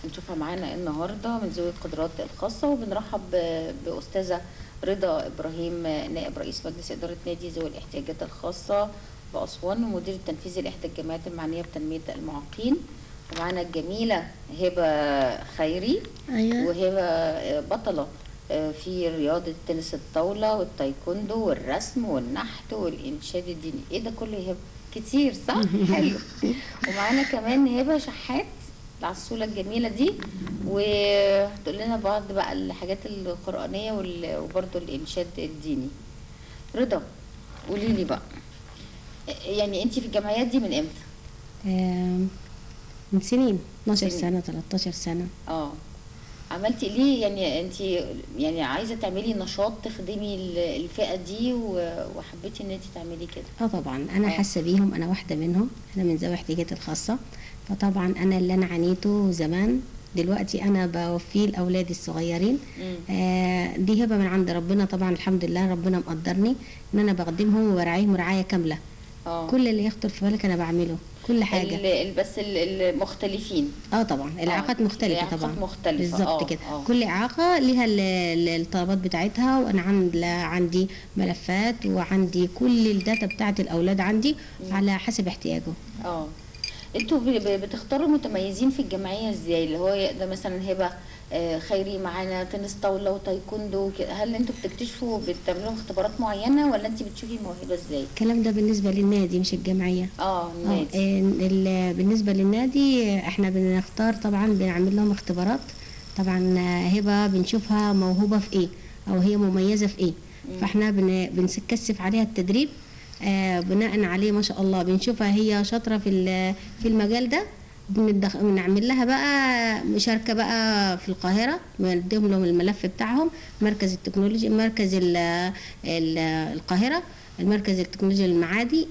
نشوفها معانا النهارده من ذوي القدرات الخاصه وبنرحب ب- باستاذه رضا ابراهيم نائب رئيس مجلس اداره نادي ذوي الاحتياجات الخاصه باسوان ومدير التنفيذي لاحدى الجمعيات المعنيه بتنميه المعاقين ومعانا الجميله هبه خيري ايوه وهبه بطله في رياضة تنس الطاولة والتايكوندو والرسم والنحت والإنشاد الديني إيه ده كله يا هبة كتير صح؟ حلو ومعانا كمان هبة شحات العسولة الجميلة دي وهتقول لنا بعض بقى الحاجات القرآنية وال- وبرضه الإنشاد الديني رضا قولي لي بقى يعني انت في الجمعيات دي من امتى؟ آم، من سنين 12 سنين. سنة 13 سنة اه عملتي ليه يعني انت يعني عايزه تعملي نشاط تخدمي ال- الفئه دي و- وحبيتي ان انت تعملي كده اه طبعا انا آه. حاسة بيهم انا واحدة منهم انا من ذوي الاحتياجات الخاصة فطبعا انا اللي انا عانيته زمان دلوقتي انا بوفيه لاولادي الصغيرين مم. آه دي هبة من عند ربنا طبعا الحمد لله ربنا مقدرني ان انا بخدمهم وبراعيهم رعاية كاملة اه كل اللي يخطر في بالك انا بعمله كل حاجة ال- ال- بس ال- المختلفين اه طبعا الاعاقات مختلفه الإعاقات طبعا مختلفة، بالظبط آه، كده آه. كل اعاقه ليها ال- ال- الطلبات بتاعتها وانا عند لا- عندي ملفات وعندي كل الداتا بتاعت الاولاد عندي على حسب احتياجه اه انتوا ب- ب- بتختاروا متميزين في الجمعيه ازاي اللي هو ده مثلا هبه آه، خيري معانا تنس طاوله وتايكوندو وكده هل انتوا بتكتشفوا بتعملوا اختبارات معينه ولا انت بتشوفي الموهبه ازاي الكلام ده بالنسبه للنادي مش الجمعيه اه اه النادي آه، ال- بالنسبه للنادي آه، احنا بنختار طبعا بنعمل لهم اختبارات طبعا آه، هبه بنشوفها موهوبه في ايه او هي مميزه في ايه فاحنا بن- بنكثف عليها التدريب آه، بناء عليه ما شاء الله بنشوفها هي شاطره في ال- في المجال ده بندخ- بنعمل لها بقى مشاركه بقى في القاهره بنديهم لهم الملف بتاعهم مركز التكنولوجيا مركز ال ال القاهره المركز التكنولوجيا المعادي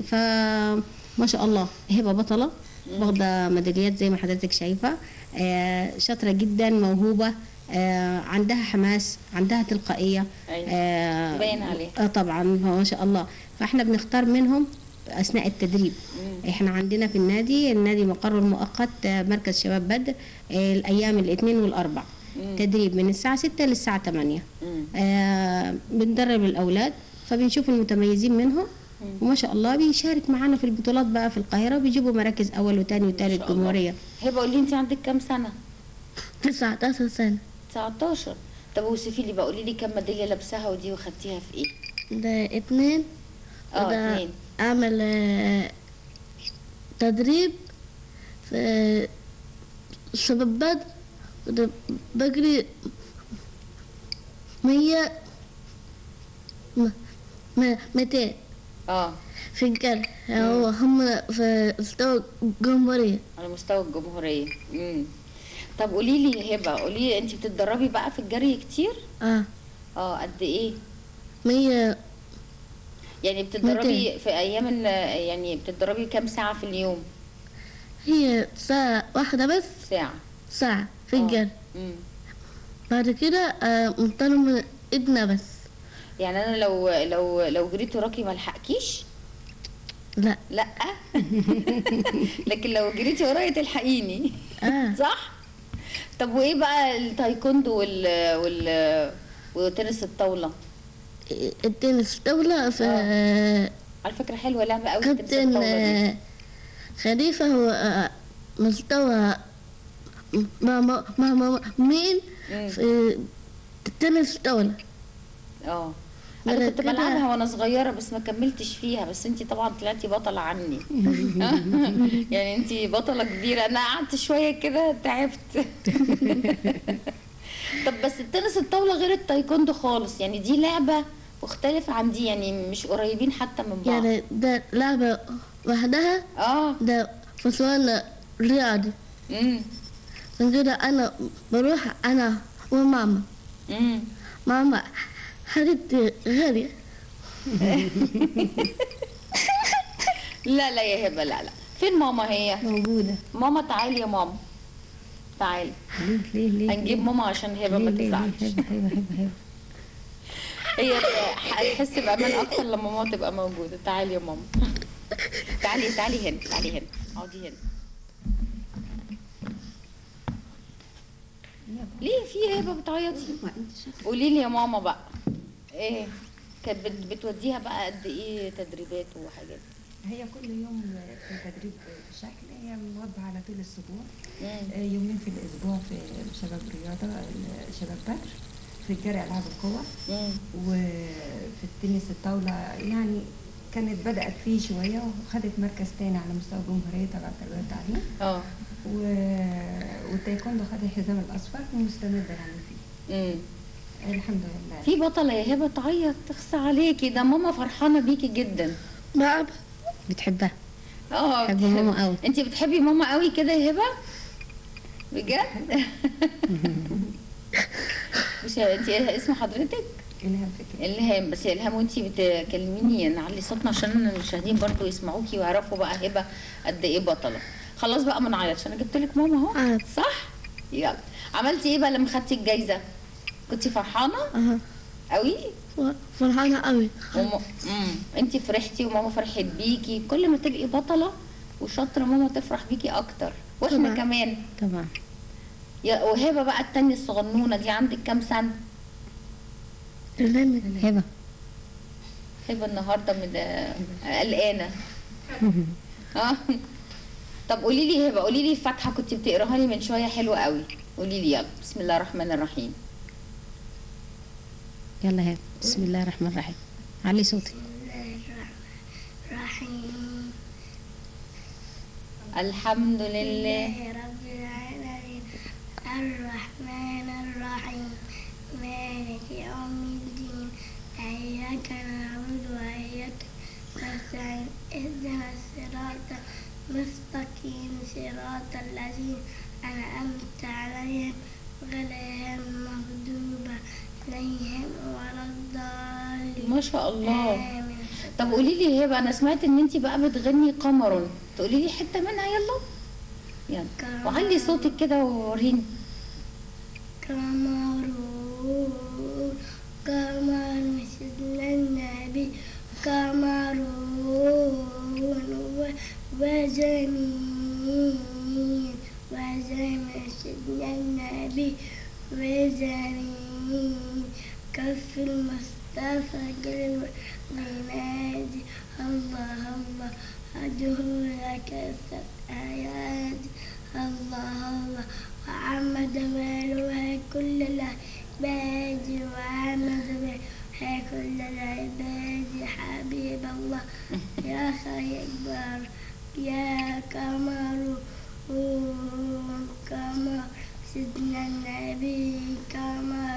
فما شاء الله هبه بطله واخده ميداليات زي ما حضرتك شايفه آه، شاطره جدا موهوبه آه، عندها حماس عندها تلقائيه أيوة. آه، باين عليها. اه طبعا ما شاء الله فاحنا بنختار منهم اثناء التدريب مم. احنا عندنا في النادي النادي مقر المؤقت آه، مركز شباب بدر آه، الايام الاثنين والاربع مم. تدريب من الساعه 6 للساعه 8 مم. آه بندرب الاولاد فبنشوف المتميزين منهم وما شاء الله بيشارك معانا في البطولات بقى في القاهره بيجيبوا مراكز اول وثاني وثالث شاء الله. جمهوريه هبه قولي انت عندك كام سنه 19 سنه 19 طب وصفي لي بقى قولي لي كام ميداليه لابساها ودي وخدتيها في ايه ده اتنين اه وده اتنين اعمل آه، تدريب في شباب بدر وده بجري مية م- م- ميتين اه في الجري هو هم في مستوى الجمهورية على مستوى الجمهوريه امم طب قولي لي يا هبه قولي لي انت بتتدربي بقى في الجري كتير اه اه قد ايه مية يعني بتتدربي ميتين. في ايام ال- يعني بتتدربي كام ساعه في اليوم هي ساعة واحدة بس ساعه ساعة في آه. الجري امم بعد كده آه مضطر من ايدنا بس يعني انا لو لو لو جريت وراكي ما لحقكيش لا لا لكن لو جريتي ورايا تلحقيني اه صح طب وايه بقى التايكوندو وال وال وتنس الطاوله التنس دولة في آه. على فكره حلوه لعبه قوي تنس كابتن الطاوله دي آه، خليفة هو آه، مستوى مع مع مع مين مم. في التنس دولة اه انا بعد كنت كده- بلعبها وانا صغيره بس ما كملتش فيها بس انت طبعا طلعتي بطله عني يعني انت بطله كبيره انا قعدت شويه كده تعبت طب بس التنس الطاوله غير التايكوندو خالص يعني دي لعبه مختلفه عن دي يعني مش قريبين حتى من بعض يعني ده لعبة وحدها اه ده فصول رياضي امم عشان كده أنا بروح أنا وماما امم ماما حاجتي غالية لا لا يا هبه لا لا فين ماما هي موجوده ماما تعالي يا ماما تعالي ليه ليه ليه هنجيب ماما عشان هبه ما ليه ليه تزعلش ليه هبه هبه هبه هبه هي هتحس بامان اكتر لما ماما تبقى موجوده تعالي يا ماما تعالي تعالي هنا تعالي هنا اقعدي هنا ليه في هبه بتعيطي قولي لي يا ماما بقى ايه كانت بت- بتوديها بقى قد ايه تدريبات وحاجات هي كل يوم في تدريب شكل هي موضعة على طول الأسبوع مم. آه، يومين في الأسبوع في شباب رياضة آه، شباب بدر في الجري ألعاب القوة مم. وفي التنس الطاولة يعني كانت بدأت فيه شوية وخدت مركز تاني على مستوى الجمهورية تبع التربية والتعليم اه و... والتايكوندو خد الحزام الأصفر ومستمرة يعني فيه مم. الحمد لله في بطله يا هبه تعيط تخصى عليكي ده ماما فرحانه بيكي جدا بقى بتحبها اه بحب ماما قوي. انت بتحبي ماما قوي كده يا هبه بجد مش انت اسم حضرتك إلهام فكرة الهام بس يا الهام وانتي بتكلميني نعلي صوتنا عشان المشاهدين برضو يسمعوكي ويعرفوا بقى هبه قد ايه بطله خلاص بقى ما نعيطش انا جبت لك ماما اهو آه. صح يلا عملتي ايه بقى لما خدتي الجايزه كنتي فرحانه اها قوي فرحانة قوي وم... امم انتي فرحتي وماما فرحت بيكي كل ما تبقي بطله وشاطره ماما تفرح بيكي اكتر واحنا طبعا. كمان طبعا يا وهبه بقى التانية الصغنونه دي عندك كام سنه الهمة هبه هبه النهارده من قلقانه اه طب قولي لي هبه قولي لي الفاتحه كنت بتقراها لي من شويه حلوه قوي قولي لي يلا بسم الله الرحمن الرحيم يلا هبه بسم الله الرحمن الرحيم علي صوتك الرحيم الحمد لله رب العالمين الرحمن الرحيم مالك يوم الدين إياك نعبد وإياك نستعين اهدنا الصراط المستقيم صراط الذين أنعمت عليهم غير المغضوب عليهم ولا الضالين ما شاء الله آمين طب قولي لي هبه انا سمعت ان انت بقى بتغني قمر تقولي لي حته منها يلا يلا وعلي صوتك كده ووريني كمرون كمر سيدنا النبي كمرون و- وجميل وجميل سيدنا النبي وجميل كف المصطفى قلب بنادي الله الله أدعو لك ست آيات الله الله وعمد مالها كل العباد وعمد مالها كل العباد حبيب الله يا خيبر يا قمر قمر سيدنا النبي قمر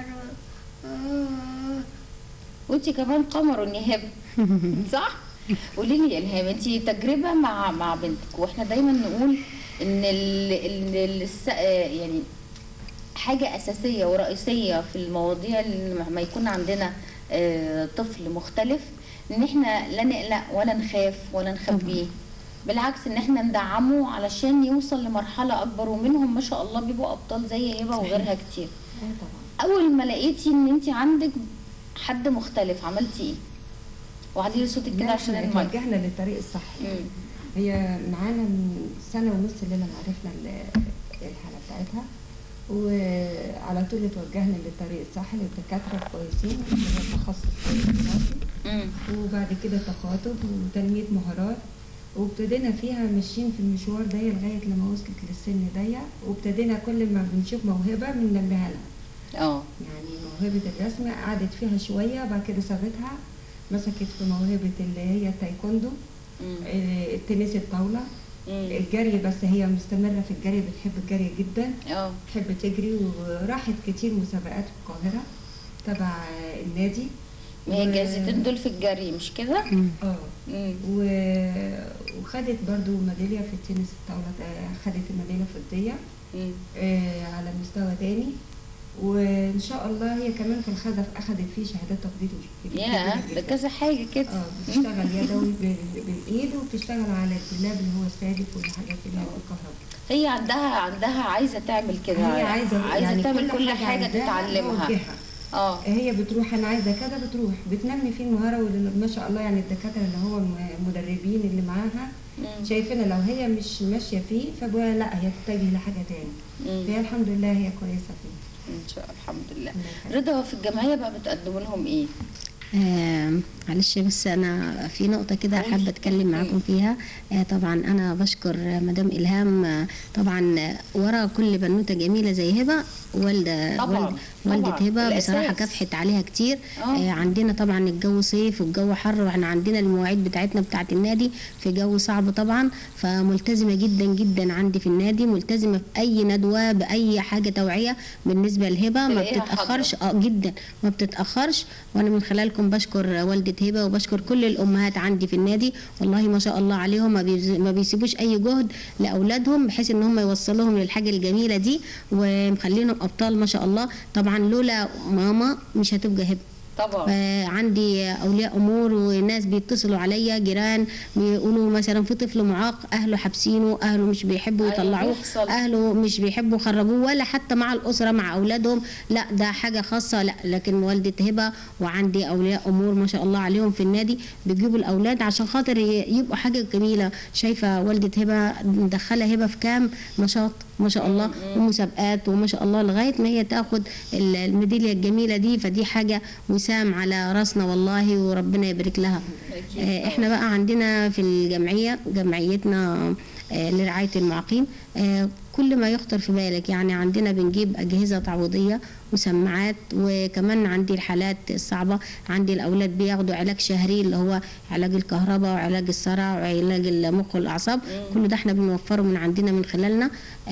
وانت كمان قمر يا هبه صح قولي لي يا الهام انت تجربه مع مع بنتك واحنا دايما نقول ان ال ال الس- يعني حاجه اساسيه ورئيسيه في المواضيع اللي لما يكون عندنا آه، طفل مختلف ان احنا لا نقلق ولا نخاف ولا نخبيه بالعكس ان احنا ندعمه علشان يوصل لمرحله اكبر ومنهم ما شاء الله بيبقوا ابطال زي هبه وغيرها كتير اه طبعا اول ما لقيتي ان انت عندك حد مختلف عملتي ايه وعلي لي صوتك كده لا، عشان احنا المايك اتوجهنا للطريق الصحي مم. هي معانا من سنة ونص اللي لما عرفنا ال- الحالة بتاعتها وعلى طول اتوجهنا للطريق الصحي للدكاترة كويسين اللي هو تخصص دراسي مم. وبعد كده تخاطب وتنمية مهارات وابتدينا فيها ماشيين في المشوار ده لغاية لما وصلت للسن ده وابتدينا كل ما بنشوف موهبة بننميها لها اه يعني موهبة الرسم قعدت فيها شوية بعد كده سابتها مسكت في موهبة اللي هي التايكوندو مم. آه، التنس الطاولة مم. الجري بس هي مستمرة في الجري بتحب الجري جدا اه تحب تجري وراحت كتير مسابقات في القاهرة تبع آه، النادي ما هي و- الجايزتين دول في الجري مش كده؟ اه مم. و- وخدت برضو ميدالية في التنس الطاولة آه، خدت الميدالية الفضية مم. آه، على مستوى تاني وان شاء الله هي كمان في الخزف اخذت فيه شهادات تقدير كبيرة يا جداً. ده كذا حاجه كده اه بتشتغل يدوي بال- بالايد وبتشتغل على الدولاب اللي هو السادس والحاجات اللي هي بالكهرباء هي عندها عندها عايزه تعمل كده هي عايزه عايزه يعني تعمل كل حاجه عايزاها تتعلمها بوجهها. اه هي بتروح انا عايزه كذا بتروح بتنمي فيه المهاره وما شاء الله يعني الدكاتره اللي هو المدربين اللي معاها مم. شايفين لو هي مش ماشيه فيه فبقول لا هي تتجه لحاجه تاني مم. فهي الحمد لله هي كويسه فيه ان شاء الله الحمد لله الله رضا في الجمعيه بقى بتقدموا لهم ايه آه، معلش بس انا في نقطه كده قولي. حابه اتكلم معاكم فيها آه، طبعا انا بشكر مدام الهام آه، طبعا آه، ورا كل بنوته جميله زي هبه والده طبعاً، والد والده طبعاً، هبه بصراحه الأساس. كافحت عليها كتير آه. آه، عندنا طبعا الجو صيف والجو حر واحنا عندنا المواعيد بتاعتنا بتاعت النادي في جو صعب طبعا فملتزمه جدا جدا عندي في النادي ملتزمه في اي ندوه باي حاجه توعيه بالنسبه لهبه ما تلاقيها بتتاخرش اه جدا ما بتتاخرش وانا من خلالكم بشكر والده هبه وبشكر كل الامهات عندي في النادي والله ما شاء الله عليهم ما, بيز- ما بيسيبوش اي جهد لاولادهم بحيث ان هم يوصلوهم للحاجه الجميله دي ومخلينهم ابطال ما شاء الله طبعا لولا ماما مش هتبقى هبه طبعا آه، عندي اولياء امور وناس بيتصلوا عليا جيران بيقولوا مثلا في طفل معاق اهله حابسينه اهله مش بيحبوا أيوة، يطلعوه بيحصل. اهله مش بيحبوا يخرجوه ولا حتى مع الاسره مع اولادهم لا ده حاجه خاصه لا لكن والده هبه وعندي اولياء امور ما شاء الله عليهم في النادي بيجيبوا الاولاد عشان خاطر ي- يبقوا حاجه جميله شايفه والده هبه مدخله هبه في كام نشاط ما شاء الله ومسابقات وما شاء الله لغايه ما هي تاخد ال- الميداليه الجميله دي فدي حاجه وسام على راسنا والله وربنا يبارك لها أكيد آه، طبعاً. احنا بقى عندنا في الجمعيه جمعيتنا آه، لرعايه المعاقين آه، كل ما يخطر في بالك يعني عندنا بنجيب اجهزه تعويضيه وسماعات وكمان عندي الحالات الصعبه عندي الاولاد بياخدوا علاج شهري اللي هو علاج الكهرباء وعلاج الصرع وعلاج المخ والاعصاب كل ده احنا بنوفره من عندنا من خلالنا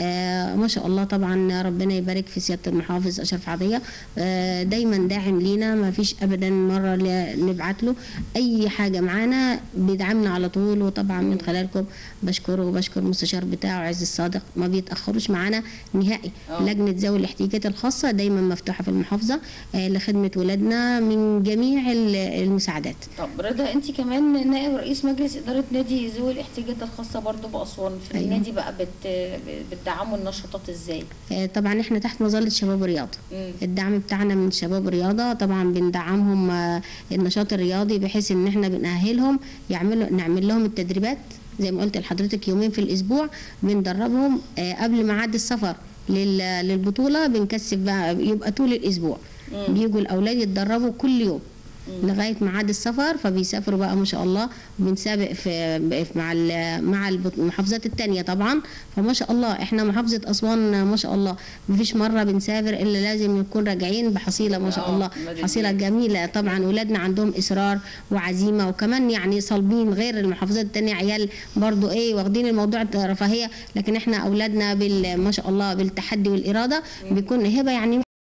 آه ما شاء الله طبعا ربنا يبارك في سياده المحافظ اشرف عطيه آه دايما داعم لينا ما فيش ابدا مره ل- نبعت له اي حاجه معانا بيدعمنا على طول وطبعا من خلالكم بشكره وبشكر المستشار بتاعه عز الصادق ما بيتاخروش معانا نهائي آه. لجنه ذوي الاحتياجات الخاصه دايما مفتوحه في المحافظه آه لخدمه ولادنا من جميع ال- المساعدات طب رضا انت كمان نائب رئيس مجلس اداره نادي ذوي الاحتياجات الخاصه برضو باسوان في أيوة. النادي بقى بت بتدعموا النشاطات ازاي؟ آه طبعا احنا تحت مظله شباب الرياضه مم. الدعم بتاعنا من شباب الرياضه طبعا بندعمهم آه، النشاط الرياضي بحيث ان احنا بنأهلهم يعملوا نعمل لهم التدريبات زي ما قلت لحضرتك يومين في الاسبوع بندربهم آه، قبل ميعاد السفر لل- للبطوله بنكثف بقى يبقى طول الاسبوع مم. بيجوا الاولاد يتدربوا كل يوم لغايه ميعاد السفر فبيسافروا بقى ما شاء الله وبنسابق في في- مع ال- مع البط- المحافظات التانية طبعا فما شاء الله احنا محافظه اسوان ما شاء الله مفيش مره بنسافر الا لازم نكون راجعين بحصيله ما شاء آه، الله مدى حصيله الدنيا. جميله طبعا ولادنا عندهم اصرار وعزيمه وكمان يعني صلبين غير المحافظات التانية عيال برضو ايه واخدين الموضوع رفاهيه لكن احنا اولادنا بال ما شاء الله بالتحدي والاراده بيكون هبه يعني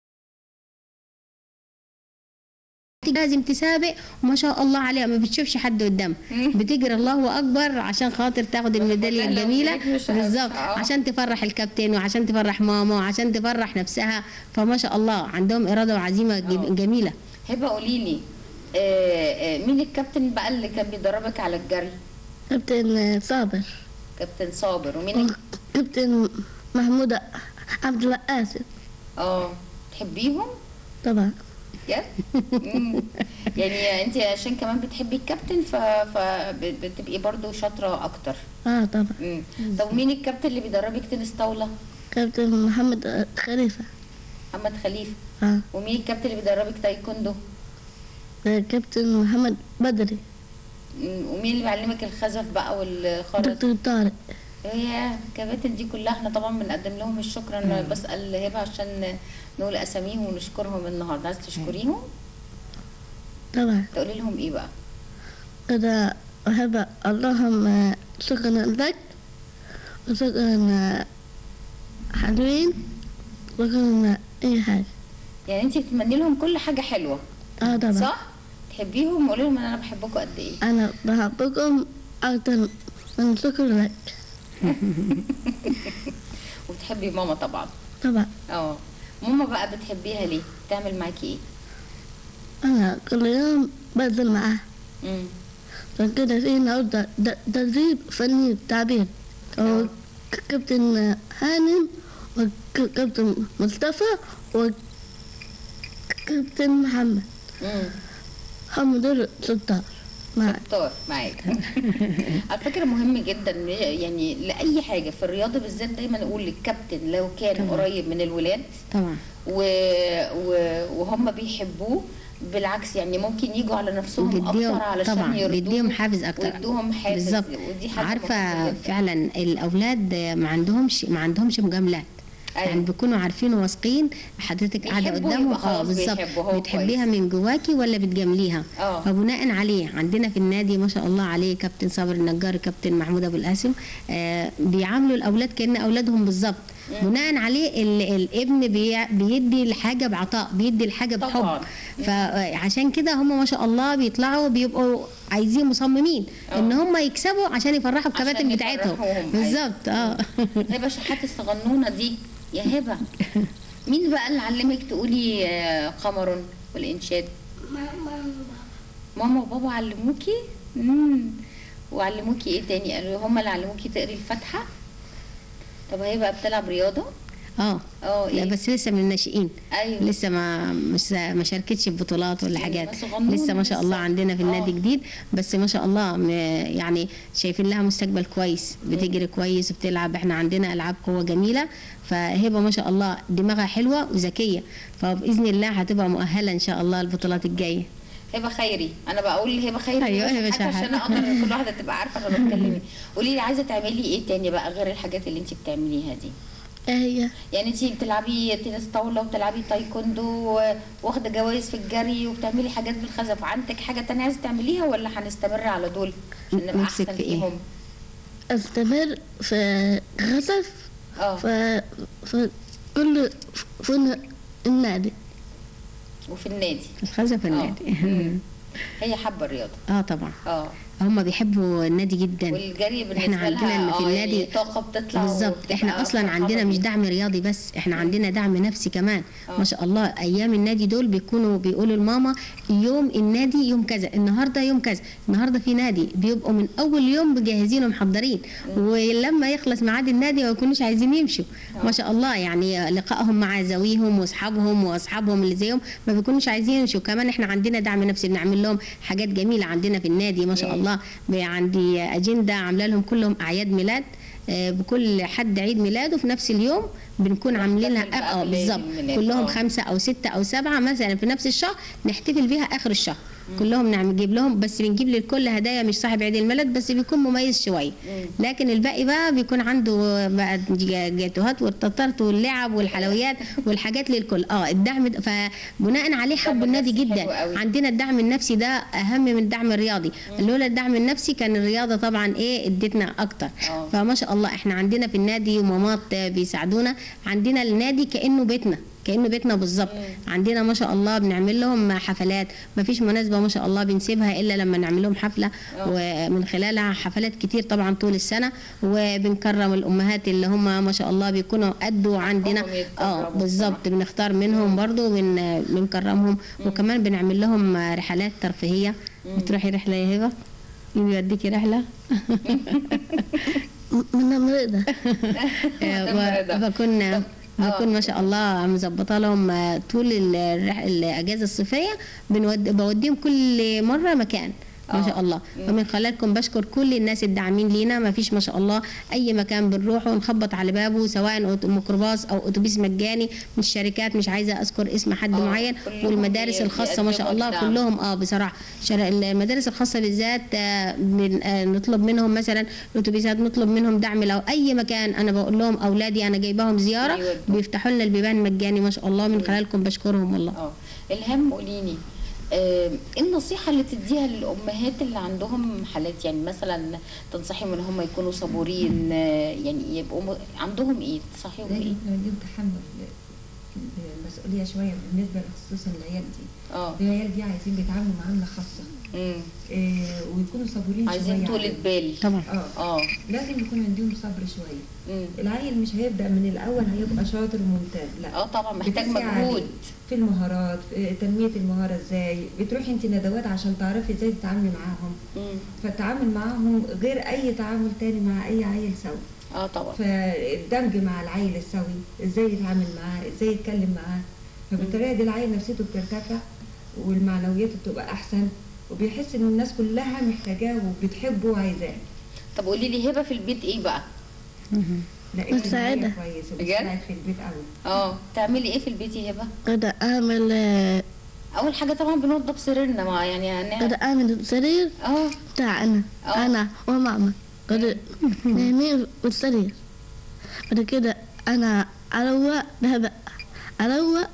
لازم تسابق وما شاء الله عليها ما بتشوفش حد قدامها بتجري الله اكبر عشان خاطر تاخد الميداليه لا، لا، الجميله وليك مش بالظبط آه. عشان تفرح الكابتن وعشان تفرح ماما وعشان تفرح نفسها فما شاء الله عندهم اراده وعزيمه جم- آه. جميله هبه قولي لي آه، آه، مين الكابتن بقى اللي كان بيدربك على الجري؟ كابتن صابر كابتن صابر ومين كابتن محمود عبد الله آسف اه تحبيهم؟ طبعا يس مم. يعني انت عشان كمان بتحبي الكابتن ف... فبتبقي برضو شاطره اكتر اه طبعا مم. طب مين الكابتن اللي بيدربك تنس طاوله؟ كابتن محمد خليفة محمد خليفه اه ومين الكابتن اللي بيدربك تايكوندو؟ كابتن محمد بدري مم. ومين اللي بيعلمك الخزف بقى والخرز؟ دكتور طارق هي الكباتن دي كلها احنا طبعا بنقدم لهم الشكر انا بسال هبه عشان نقول اساميهم ونشكرهم النهارده عايز تشكريهم طبعا تقولي لهم ايه بقى كده أحب اللهم شكرا لك وشكرا حلوين شكرا أي حاجة يعني انت بتتمني لهم كل حاجه حلوه اه طبعا صح تحبيهم وقولي لهم ان انا بحبكم قد ايه أنا بحبكم أكتر من شكر لك وبتحبي ماما طبعا طبعا اه ماما بقى بتحبيها ليه بتعمل معاكي ايه أنا كل يوم بنزل معاه امم فكده في النهارده د- تدريب فني تعبير هو ك- كابتن هانم وكابتن مصطفى كابتن محمد امم هم دول 16 معايا ستار معاك على فكره مهم جدا يعني لاي حاجه في الرياضه بالذات دايما اقول للكابتن لو كان طبعا. قريب من الولاد طبعا و... و... وهم بيحبوه بالعكس يعني ممكن يجوا على نفسهم وبيديهم اكتر علشان طبعا يرضوه بيديهم حافز اكتر ويدوهم حافز بالظبط ودي حاجه عارفه مهمة جداً. فعلا الاولاد ما عندهمش ما عندهمش مجاملات أيوة. يعني بيكونوا عارفين وواثقين حضرتك قاعده بيحبوا قدامهم يبقى خلاص بالظبط بيحبوا، هو بتحبيها كويس. من جواكي ولا بتجامليها آه. فبناء عليه عندنا في النادي ما شاء الله عليه كابتن صابر النجار كابتن محمود ابو القاسم آه بيعاملوا الاولاد كان اولادهم بالظبط بناء عليه ال- الابن بي بيدي الحاجه بعطاء بيدي الحاجه طبعاً. بحب فعشان كده هم ما شاء الله بيطلعوا بيبقوا عايزين مصممين ان هم يكسبوا عشان يفرحوا الكباتن عشان بتاعتهم يفرحوهم، أيوة. بالظبط اه هبه شحات الصغنونه دي يا هبه مين بقى اللي علمك تقولي آه، قمر والانشاد ماما وبابا ماما وبابا علموكي امم وعلموكي ايه تاني قالوا هما اللي علموكي تقري الفاتحه طب هي بقى بتلعب رياضه اه اه لا ايه بس لسه من الناشئين ايوه لسه ما مش ما شاركتش في بطولات ولا أيوة، حاجات صغنونة لسه ما شاء الله لسه. عندنا في النادي آه. جديد بس ما شاء الله م- يعني شايفين لها مستقبل كويس بتجري كويس وبتلعب احنا عندنا العاب قوه جميله فهبه ما شاء الله دماغها حلوه وذكيه فباذن الله هتبقى مؤهله ان شاء الله البطولات الجايه هبه خيري انا بقول هبه خيري أيوة، هبة حتى عشان شحات. اقدر كل واحده تبقى عارفه انا بتكلمي قولي لي عايزه تعملي ايه تاني بقى غير الحاجات اللي انت بتعمليها دي ايه هي يعني انت بتلعبي تنس طاوله وبتلعبي تايكوندو واخده جوائز في الجري وبتعملي حاجات بالخزف عندك حاجه تانية عايزه تعمليها ولا هنستمر على دول عشان نبقى نمسك احسن في إيه؟ فيهم استمر في غزف اه في في كل في النادي وفي النادي الخزف في آه. النادي مم. هي حابه الرياضه اه طبعا اه هم بيحبوا النادي جدا والجري بالنسبه احنا عندنا لها إن في آه، النادي يعني طاقه بتطلع بالظبط وبتبقى احنا اصلا فرحانة عندنا مش بيها. دعم رياضي بس احنا عندنا دعم نفسي كمان آه. ما شاء الله ايام النادي دول بيكونوا بيقولوا لماما يوم النادي يوم كذا النهارده يوم كذا النهارده في نادي بيبقوا من اول يوم مجهزين ومحضرين ولما يخلص ميعاد النادي ما يكونوش عايزين يمشوا ما شاء الله يعني لقائهم مع ذويهم واصحابهم واصحابهم اللي زيهم ما بيكونوش عايزين يمشوا كمان احنا عندنا دعم نفسي بنعمل لهم حاجات جميله عندنا في النادي ما شاء الله عندي اجنده عامله لهم كلهم اعياد ميلاد آه، بكل حد عيد ميلاده في نفس اليوم بنكون عاملينها نحتفل بقى اه بالعيد بالظبط الميلاد، كلهم آه. خمسه او سته او سبعه مثلا في نفس الشهر نحتفل بيها اخر الشهر كلهم نعم نجيب لهم بس بنجيب للكل هدايا مش صاحب عيد الميلاد بس بيكون مميز شويه لكن الباقي بقى بيكون عنده بقى جا- جاتوهات والتطرت واللعب والحلويات والحاجات للكل اه الدعم ده- فبناء عليه حب النادي النفسي جدا حلو قوي. عندنا الدعم النفسي ده اهم من الدعم الرياضي لولا الدعم النفسي كان الرياضه طبعا ايه ادتنا اكتر آه. فما شاء الله احنا عندنا في النادي مامات بيساعدونا عندنا النادي كانه بيتنا كانه بيتنا بالظبط عندنا ما شاء الله بنعمل لهم حفلات ما فيش مناسبه ما شاء الله بنسيبها الا لما نعمل لهم حفله ومن خلالها حفلات كتير طبعا طول السنه وبنكرم الامهات اللي هم ما شاء الله بيكونوا قدوا عندنا هم يتكرموا اه بالظبط بنختار منهم برضو بن بنكرمهم وكمان بنعمل لهم رحلات ترفيهيه بتروحي رحله يا هبه مين بيوديكي رحله من المريضة آه، رضا. بكون آه. بكون ما شاء الله مظبطه لهم آه، طول الرح- الاجازه الصيفيه بنود بوديهم كل مره مكان ما آه. شاء الله ومن خلالكم بشكر كل الناس الداعمين لينا ما فيش ما شاء الله اي مكان بنروحه ونخبط على بابه سواء أوت- ميكروباص او اتوبيس مجاني من الشركات مش عايزه اذكر اسم حد آه، معين كلهم والمدارس بي- الخاصه ما شاء الله بيقدموا كلهم اه بصراحه شر- المدارس الخاصه بالذات آه، بن- آه، نطلب منهم مثلا الاتوبيسات نطلب منهم دعم لو اي مكان انا بقول لهم اولادي انا جايباهم زياره بيودوا. بيفتحوا لنا البيبان مجاني ما شاء الله من خلالكم بشكرهم والله اه الهام قوليني آه، ايه النصيحة اللي تديها للأمهات اللي عندهم حالات يعني مثلا تنصحيهم ان هم يكونوا صبورين آه، يعني يبقوا م... عندهم ايه تنصحيهم لازم ايه؟ يكون عندهم تحمل مسؤولية شوية بالنسبة خصوصا العيال دي اه العيال دي عايزين بيتعاملوا معاملة خاصة مم. إيه ويكونوا صبورين عايزين شوية طولة عليهم. بال طبعا اه اه لازم يكون عندهم صبر شوية مم. العيل مش هيبدأ من الأول هيبقى شاطر وممتاز لا اه طبعا محتاج بتسعي عليه. مجهود في المهارات في تنمية المهارة ازاي بتروحي انت ندوات عشان تعرفي ازاي تتعاملي معاهم مم. فالتعامل معاهم غير اي تعامل تاني مع اي عيل سوي اه طبعا فالدمج مع العيل السوي ازاي يتعامل معاه ازاي يتكلم معاه فبالطريقه دي العيل نفسيته بترتفع والمعنويات بتبقى احسن وبيحس ان الناس كلها محتاجاه وبتحبه وعايزاه طب قولي لي هبه في البيت ايه بقى لا مساعدة. اجتماعية كويس بجد؟ وبتساعد في البيت قوي اه تعملي ايه في البيت يا هبه كده اعمل آه، اول حاجه طبعا بنوضب سريرنا ما يعني هن... كده اعمل السرير اه بتاع انا آه. انا وماما كده نايمين في السرير بعد كده انا اروق بهبق اروق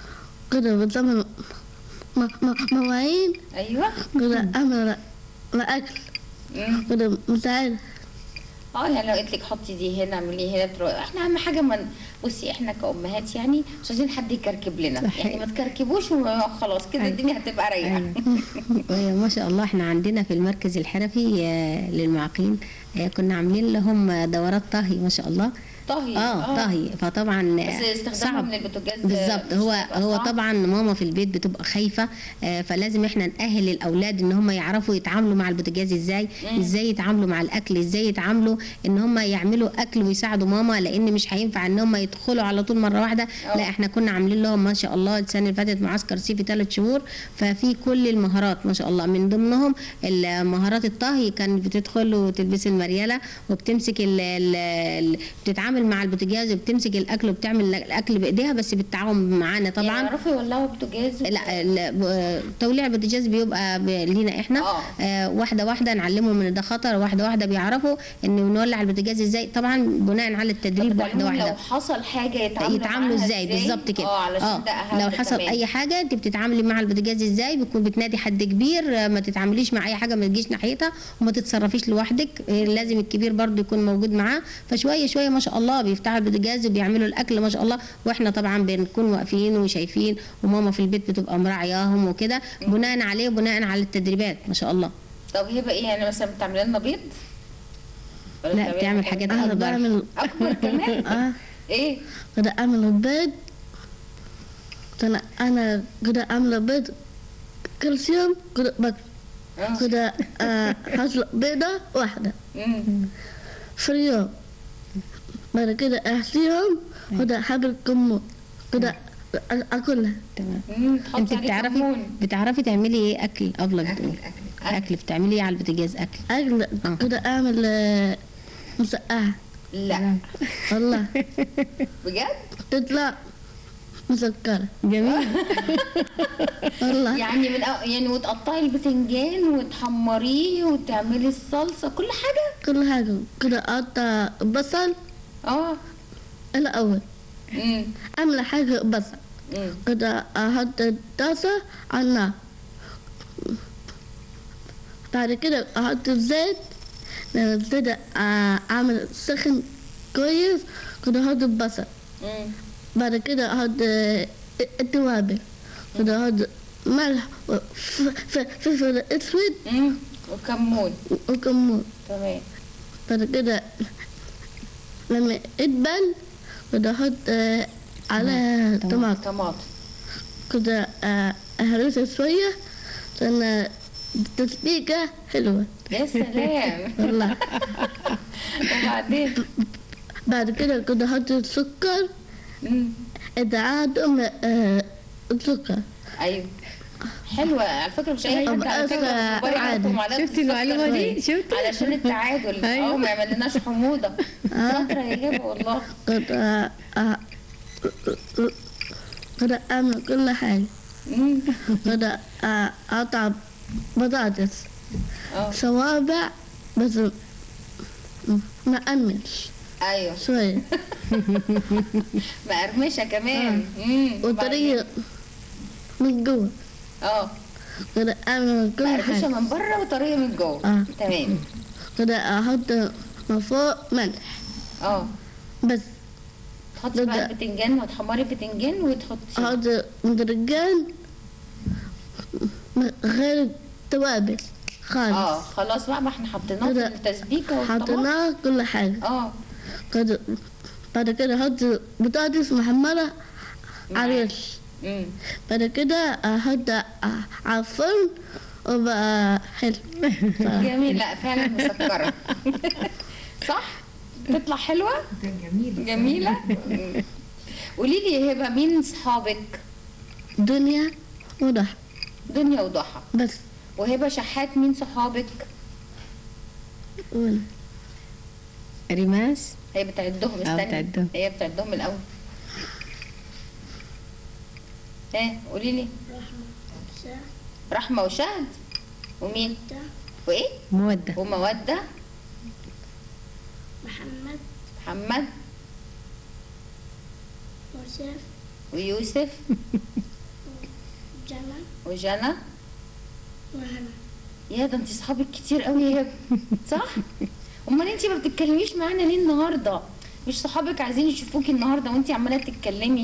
كده بتعمل م- م- مواعين ايوه كده اعمل الاكل مم. كده مساعدة اه يعني لو قلت لك حطي دي هنا اعملي هنا تروح احنا اهم حاجه من بصي احنا كامهات يعني مش عايزين حد يكركب لنا صحيح. يعني ما تكركبوش وخلاص كده أيوة. الدنيا هتبقى رايقه أيوة. ما شاء الله احنا عندنا في المركز الحرفي آه، للمعاقين آه، كنا عاملين لهم دورات طهي ما شاء الله طهي اه طهي فطبعا بس آه، استخدامها صعب من البوتاجاز بالظبط هو بيبقى هو صعب. طبعا ماما في البيت بتبقى خايفه آه، فلازم احنا نأهل الاولاد ان هم يعرفوا يتعاملوا مع البوتاجاز ازاي ازاي يتعاملوا مع الاكل ازاي يتعاملوا ان هم يعملوا اكل ويساعدوا ماما لان مش هينفع ان هم يدخلوا على طول مره واحده أه. لا احنا كنا عاملين لهم ما شاء الله السنه اللي فاتت معسكر صيفي ثلاث شهور ففي كل المهارات ما شاء الله من ضمنهم المهارات الطهي كانت بتدخل وتلبس المرياله وبتمسك ال ال ال بتتعامل مع البوتاجاز وبتمسك الاكل وبتعمل الاكل بايديها بس بالتعاون معانا طبعا يعني يعرفوا يولعوا بوتاجاز لا ال- ب- توليع البوتاجاز بيبقى ب- لينا احنا آه. آه واحده واحده نعلمهم ان ده خطر واحده واحده بيعرفوا ان نولع البوتاجاز ازاي طبعا بناء على التدريب واحده بتعلمهم واحده لو حصل حاجه يتعاملوا يتعاملوا معاها ازاي بالظبط كده اه علشان ده اهم لو حصل كمان. اي حاجه انت بتتعاملي مع البوتاجاز ازاي بتكون بتنادي حد كبير آه، ما تتعامليش مع اي حاجه ما تجيش ناحيتها وما تتصرفيش لوحدك آه، لازم الكبير برضو يكون موجود معاه فشويه شويه ما شاء الله بيفتحوا البوتاجاز وبيعملوا الاكل ما شاء الله واحنا طبعا بنكون واقفين وشايفين وماما في البيت بتبقى مراعياهم وكده بناء عليه وبناء على التدريبات ما شاء الله طب هبه ايه يعني مثلا بتعملي لنا بيض ولا لا بتعملي بتعمل حاجة حاجات تانية؟ انا أكبر. بعمل اكبر كمان اه ايه كده اعمل البيض كده انا كده اعمل بيض كل يوم كده باكل اه كده آه، هسلق بيضة واحدة مم. في اليوم بعد كده احشيهم كده حبل كمون كده اكلها تمام مم. تحطي انت عليه بتعرفي كمون. بتعرفي تعملي ايه اكل افضل اكل بتقول اكل اكل بتعملي ايه على البوتاجاز اكل اكل آه. كده اعمل آه، مسقعة لا والله بجد تطلع مسكرة جميل والله يعني من أو... يعني وتقطعي البتنجان وتحمريه وتعملي الصلصه كل حاجه كل حاجة كده اقطع بصل اه الاول امم اعمل حاجة بصل امم كده احط الطاسة على النار بعد كده احط الزيت لما ابتدى اعمل سخن كويس كده احط البصل امم بعد كده احط آه، التوابل كده احط ملح وفلفل اسود امم وكمون وكمون تمام بعد كده لما يتبل كده احط آه، على طماطم طماطم كده آه، اهرسها شوية عشان تسبيكة حلوة يا سلام والله وبعدين بعد كده كده احط السكر امم ادعادهم آه، السكر ايوه حلوة على فكرة مش أي حد أبقى على فكرة أسرع الموبايل عادي. عنده معلقة شفتي المعلومة سكر دي؟ شفتي؟ علشان التعادل أيوة. اه ما يعملناش حموضة شاطرة يا هبة والله كده آه، كده اعمل كل حاجة مم. كده آه، اقطع بطاطس اه صوابع بس ما أمش ايوه شوية مقرمشة كمان مم. وطريقة من جوه اه كده أعمل كل مقرمشة حاجة من بره وطرية من جوه آه. تمام كده أحط من فوق ملح اه بس تحطي بقى ده- البتنجان وتحمري البتنجان وتحطي أحط مدرجان من غير توابل خالص اه خلاص بقى ما احنا حطيناه في كده التسبيكة والطماطم حطيناه كل حاجة اه كده بعد كده أحط بطاطس محمرة على معاك. الوش مم. بعد كده أحط على الفرن وبقى حلو جميل لا فعلا مسكرة صح تطلع حلوة ده جميل جميلة مم. قولي لي يا هبة مين صحابك دنيا وضحى دنيا وضحى بس وهبه شحات مين صحابك وانا ريماس هي بتعدهم استني بتعدهم. هي بتعدهم الاول ايه قولي لي شهد رحمه وشهد ومين وايه مودة وموده محمد محمد وسيف ويوسف جنى وجنى وهنا يا ده انت صحابك كتير قوي يا هبه صح امال انت ما بتتكلميش معانا ليه النهارده مش صحابك عايزين يشوفوكي النهارده وانت عماله تتكلمي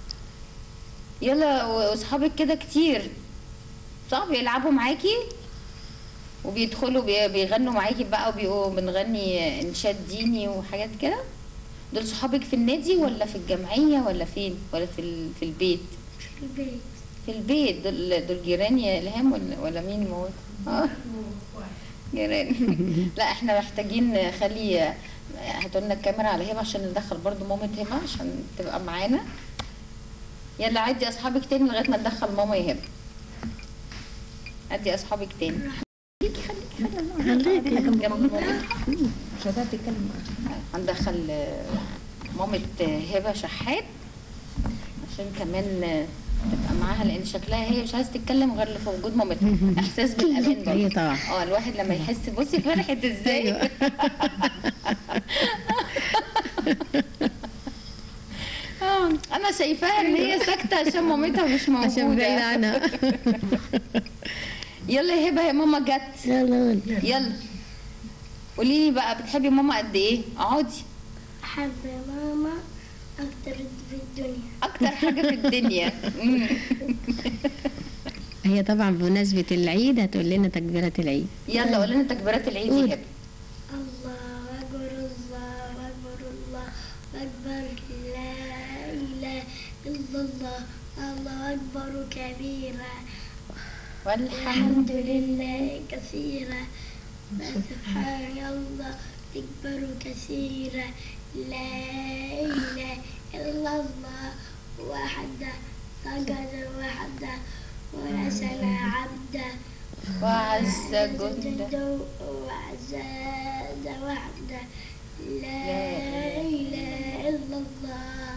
يلا واصحابك كده كتير صح بيلعبوا معاكي وبيدخلوا بي- بيغنوا معاكي بقى وبيبقوا بنغني انشاد ديني وحاجات كده دول صحابك في النادي ولا في الجمعيه ولا فين ولا في ال- في البيت في البيت في البيت دول دول جيران يا الهام ولا ولا مين موت اه جيران لا احنا محتاجين نخلي هاتوا لنا الكاميرا على هبه عشان ندخل برضو مامة هبه عشان تبقى معانا يلا عدي اصحابك تاني لغايه ما ندخل ماما يا هبه عدي اصحابك تاني خليكي خليكي خليكي خليكي. جنب مامتها مش هتعرف تتكلم معاها هندخل آه، مامة آه، هبة شحات عشان كمان آه، تبقى معاها لان شكلها هي مش عايزه تتكلم غير في وجود مامتها احساس بالامان برضه هي طبعا. اه الواحد لما يحس بصي فرحت ازاي اه انا شايفاها ان هي ساكته عشان مامتها مش موجوده عشان بعيد عنها يلا يا هبه يا ماما جت يلا قول يلا قولي لي بقى بتحبي ماما قد ايه اقعدي أحب ماما أكتر في الدنيا اكتر حاجه في الدنيا مم. هي طبعا بمناسبة العيد هتقول لنا تكبيرة العيد يلا قول لنا تكبيرات العيد يا هبه الله أكبر الله أكبر الله أكبر لا إله إلا الله الله أكبر كبيرا والحمد الحمد لله كثيرا سبحان الله أكبر كثيرا لا إله إلا الله وحده سجد وحده ونسل عبده وعز جنده وعزاد وحده لا إله إلا الله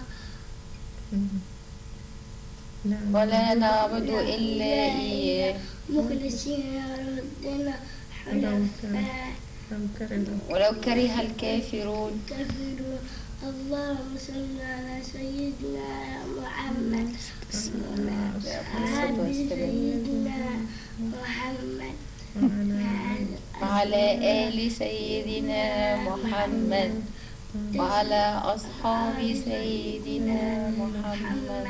ولا نعبد الا اياه مخلصين ردنا حنفاء ولو كره الكافرون كفروا اللهم صل على سيدنا محمد وعلى سيدنا محمد وعلى ال سيدنا محمد وعلى اصحاب سيدنا محمد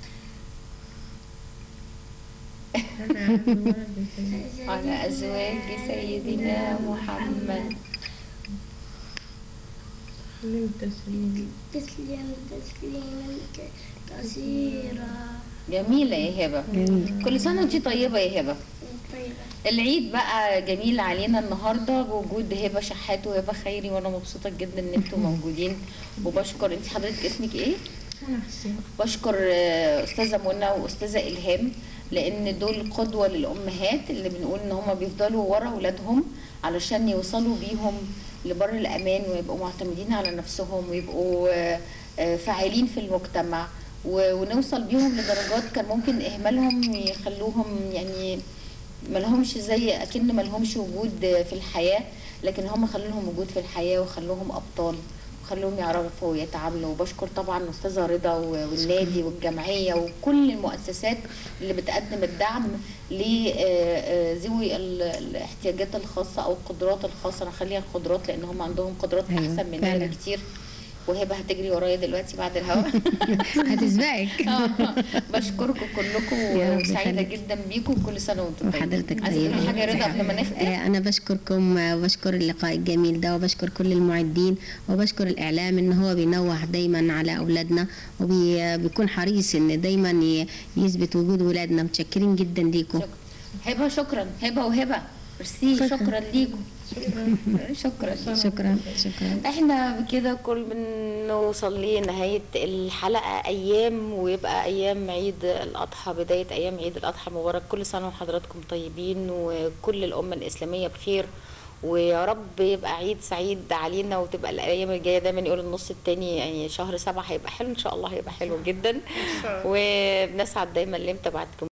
وعلى ازواج سيدنا محمد تسليم تسليما كثيرا جميله يا هبه كل سنه وانت طيبه يا هبه طيبة العيد بقى جميل علينا النهارده بوجود هبه شحات وهبه خيري وانا مبسوطه جدا ان انتوا موجودين وبشكر انت حضرتك اسمك ايه؟ بشكر آه، استاذه منى واستاذه الهام لان دول قدوه للامهات اللي بنقول ان هم بيفضلوا ورا اولادهم علشان يوصلوا بيهم لبر الامان ويبقوا معتمدين على نفسهم ويبقوا آه، آه، فاعلين في المجتمع و- ونوصل بيهم لدرجات كان ممكن اهمالهم يخلوهم يعني ملهمش زي اكن ملهمش وجود في الحياه لكن هم خلوا لهم وجود في الحياه وخلوهم ابطال وخلوهم يعرفوا يتعاملوا وبشكر طبعا استاذه رضا و- والنادي والجمعيه وكل المؤسسات اللي بتقدم الدعم لذوي ال- الاحتياجات الخاصه او القدرات الخاصه انا خليها القدرات لان هم عندهم قدرات أيوة، احسن مننا فعلا. كتير وهبه هتجري ورايا دلوقتي بعد الهوا هتسبقك آه، بشكركم كلكم يا رب وسعيده يخليك. جدا بيكم كل سنه وانتم طيبين وحضرتك عايزه تقولي طيبة. حاجه يا رضا قبل ما نختم آه، أنا بشكركم آه، وبشكر اللقاء الجميل ده وبشكر كل المعدين وبشكر الإعلام إن هو بينوه دايما على أولادنا وبيكون حريص إن دايما ي- يثبت وجود ولادنا متشكرين جدا ليكم شكرا هبه شكرا هبه وهبه ميرسي شكرا. شكرا ليكم شكرا شكرا شكرا احنا بكده كل بنوصل لنهاية الحلقة ايام ويبقى ايام عيد الاضحى بداية ايام عيد الاضحى مبارك كل سنة وحضراتكم طيبين وكل الامة الاسلامية بخير ويا رب يبقى عيد سعيد علينا وتبقى الايام الجايه دايما يقول النص التاني يعني شهر سبعة هيبقى حلو ان شاء الله هيبقى حلو جدا وبنسعد دايما لمتابعتكم